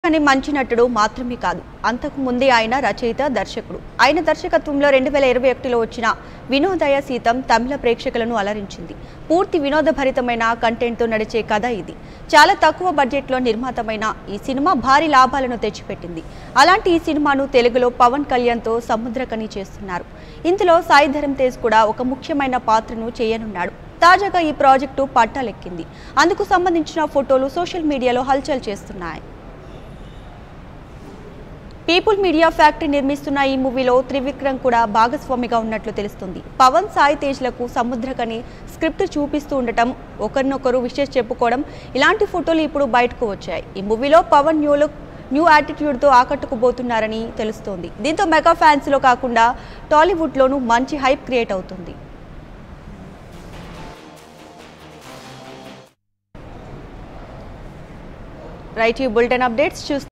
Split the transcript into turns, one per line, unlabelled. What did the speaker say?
కానీ మంచి నటుడు మాత్రమే కాదు అంతకు ముందే ఆయన రచయిత దర్శకుడు ఆయన దర్శకత్వంలో రెండు వేల ఇరవై ఒకటిలో వచ్చిన వినోదయ సీతం తమిళ ప్రేక్షకులను అలరించింది పూర్తి వినోదభరితమైన కంటెంట్తో నడిచే కథ ఇది చాలా తక్కువ బడ్జెట్లో నిర్మాతమైన ఈ సినిమా భారీ లాభాలను తెచ్చిపెట్టింది అలాంటి ఈ సినిమాను తెలుగులో పవన్ కళ్యాణ్తో సముద్రకని చేస్తున్నారు ఇందులో సాయి ధరమ్ తేజ్ కూడా ఒక ముఖ్యమైన పాత్రను చేయనున్నాడు తాజాగా ఈ ప్రాజెక్టు పట్టాలెక్కింది అందుకు సంబంధించిన ఫోటోలు సోషల్ మీడియాలో హల్చల్ చేస్తున్నాయి పీపుల్ మీడియా ఫ్యాక్టరీ నిర్మిస్తున్న ఈ మూవీలో త్రివిక్రమ్ కూడా భాగస్వామిగా ఉన్నట్లు తెలుస్తుంది పవన్ సాయి తేజ్లకు సముద్రకని స్క్రిప్ట్ చూపిస్తూ ఉండటం ఒకరినొకరు విషెస్ చెప్పుకోవడం ఇలాంటి ఫోటోలు ఇప్పుడు బయటకు వచ్చాయి ఈ మూవీలో పవన్ న్యూ లుక్ న్యూ యాటిట్యూడ్తో ఆకట్టుకుపోతున్నారని తెలుస్తోంది దీంతో మెగా ఫ్యాన్స్లో కాకుండా టాలీవుడ్లోనూ మంచి హైప్ క్రియేట్ అవుతుంది రైట్ ఈ బులెటిన్ అప్డేట్స్ చూస్తే